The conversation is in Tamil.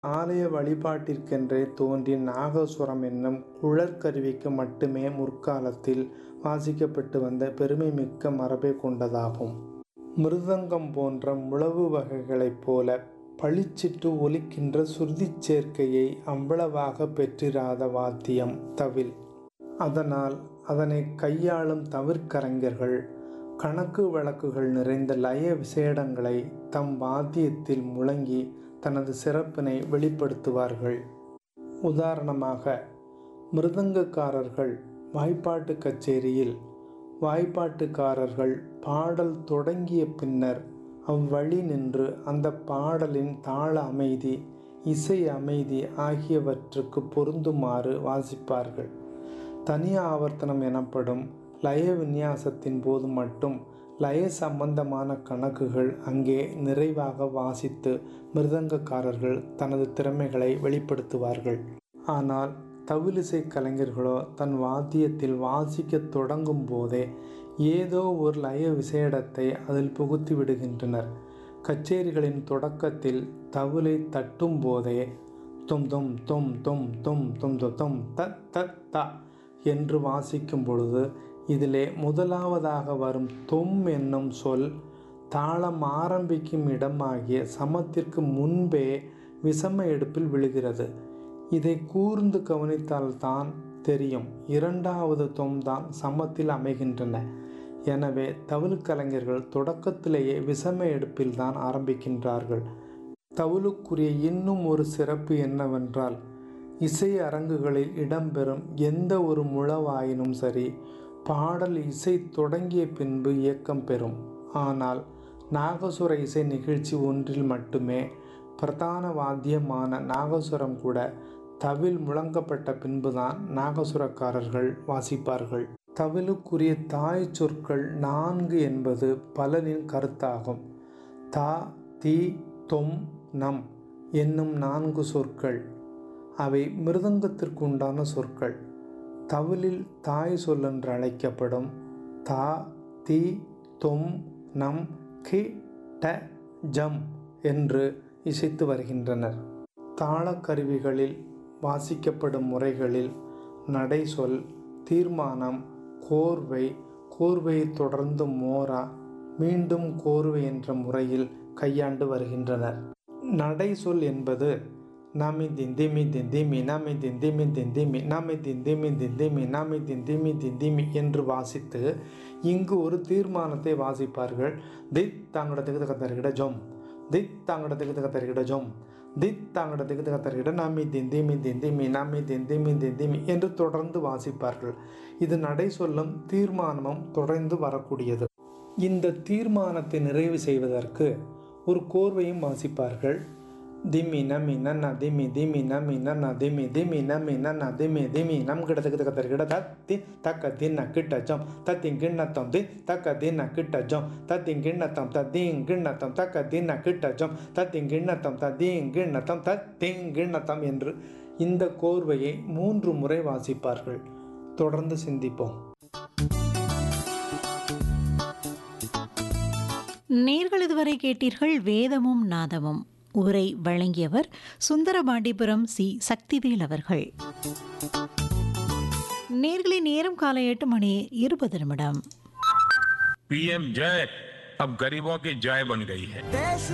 ஆலய வழிபாட்டிற்கென்றே தோன்றிய நாகசுரம் என்னும் குழற்கருவிக்கு மட்டுமே முற்காலத்தில் வாசிக்கப்பட்டு வந்த பெருமைமிக்க மரபைக் கொண்டதாகும். மிருதங்கம் போன்ற முழவு வகைகளைப் போல பளிச்சிட்டு ஒலிக்கின்ற சுருதிச் சேர்க்கையை அவ்வளவாகப் பெற்றிராத வாத்தியம் தவில். அதனால் அதனைக் கையாளும் தவிற்கலைஞர்கள் கணக்கு வழக்குகள் நிறைந்த லய விசேடங்களைத் தம் வாத்தியத்தில் முழங்கி தனது சிறப்பினை வெளிப்படுத்துவார்கள். உதாரணமாக மிருதங்கக்காரர்கள் வாய்ப்பாட்டுக் கச்சேரியில் வாய்ப்பாட்டுக்காரர்கள் பாடல் தொடங்கிய பின்னர் அவ்வழி நின்று அந்தப் பாடலின் தாள அமைதி, இசை அமைதி ஆகியவற்றுக்குப் பொருந்துமாறு வாசிப்பார்கள். தனி ஆவர்த்தனம் எனப்படும் லய விந்நியாசத்தின் போது மட்டும் லய சம்பந்தமான கணக்குகள் அங்கே நிறைவாக வாசித்து மிருதங்கக்காரர்கள் தனது திறமைகளை வெளிப்படுத்துவார்கள். ஆனால் தவிலிசைக் கலைஞர்களோ தன் வாத்தியத்தில் வாசிக்கத் தொடங்கும் போதே ஏதோ ஒரு லய விசேடத்தை அதில் புகுத்தி விடுகின்றனர். கச்சேரிகளின் தொடக்கத்தில் தவிலைத் தட்டும் போதே தொம் தொம் தொம் தொம் தொம் தொம்தொம் த த த என்று வாசிக்கும் பொழுது இதிலே முதலாவதாக வரும் தொம் என்னும் சொல் தாளம் ஆரம்பிக்கும் இடமாகிய சமத்திற்கு முன்பே விசம எடுப்பில் விழுகிறது. இதைக் கூர்ந்து கவனித்தால்தான் தெரியும் இரண்டாவது தொம்தான் சமத்தில் அமைகின்றன. எனவே தவிலுக் கலைஞர்கள் தொடக்கத்திலேயே விசம எடுப்பில்தான் ஆரம்பிக்கின்றார்கள். தவிலுக்குரிய இன்னும் ஒரு சிறப்பு என்னவென்றால் இசை அரங்குகளில் இடம்பெறும் எந்த ஒரு முழவாயினும் சரி பாடல் இசை தொடங்கிய பின்பு இயக்கம் பெறும். ஆனால் நாகசுர இசை நிகழ்ச்சி ஒன்றில் மட்டுமே பிரதான வாத்தியமான நாகசுரம் கூட தவில் முழங்கப்பட்ட பின்புதான் நாகசுரக்காரர்கள் வாசிப்பார்கள். தவிலுக்குரிய தாய்ச் சொற்கள் நான்கு என்பது பலரின் கருத்தாகும். த தி தொம் நம் என்னும் நான்கு சொற்கள். அவை மிருதங்கத்திற்குண்டான சொற்கள். தவிலில் தாய் சொல்லென்றழைக்கப்படும் த தி தொம் நம் கி ட ஜம் என்று இசைத்து வருகின்றனர். தாளக் கருவிகளில் வாசிக்கப்படும் முறைகளில் நடைசொல், தீர்மானம், கோர்வை, கோர்வையைத் தொடர்ந்து மோரா, மீண்டும் கோர்வை என்ற முறையில் கையாண்டு வருகின்றனர். நடைசொல் என்பது நமி திந்திமி திந்திமி நமி திந்திமி திந்திமி நமி திந்திமி திந்திமி நமி திந்திமி திந்திமி என்று வாசித்து இங்கு ஒரு தீர்மானத்தை வாசிப்பார்கள். தித் தாங்கட திகுதக தரிகிட ஜொம் தித் தாங்கட திகுதக தரிகிட ஜொம் தித் தாங்கட திகுதக தரிகிட நமி திந்திமி திந்திமி நமி திந்திமி திந்திமி என்று தொடர்ந்து வாசிப்பார்கள். இது நடைசொல்லும் தீர்மானமும் தொடர்ந்து வரக்கூடியது. இந்த தீர்மானத்தை நிறைவு செய்வதற்கு ஒரு கோர்வையும் வாசிப்பார்கள். திமி நமி நன்ன திமி திமி நமி நன்ன திமி திமி நமி நன்ன திமி திமி நம் கிட திகுதக தரிகிட தத்தி தக்க தின்ன கிட்ட ஜொம் தத்திங் கிண்ணத்தம் தி தக்க தின்ன கிட்ட ஜொம் தத்திங் கிண்ணத்தம் தத்தீங் கிண்ணத்தம் தக்க தின்ன கிட்ட ஜொம் தத்திங் கிண்ணத்தம் தத்தீங் கிண்ணத்தம் தத்தீங் கிண்ணத்தம் என்று இந்த கோர்வையை மூன்று முறை வாசிப்பார்கள். தொடர்ந்து சிந்திப்போம். நேர்கள் இதுவரை கேட்டீர்கள் வேதமும் நாதமும். உரை வழங்கியவர் சுந்தரபாண்டிபுரம் சி. சக்திவேல் அவர்கள். நேர்களின் நேரம் காலை எட்டு மணி இருபது நிமிடம். पीएम जय अब गरीबों की जय बन गई है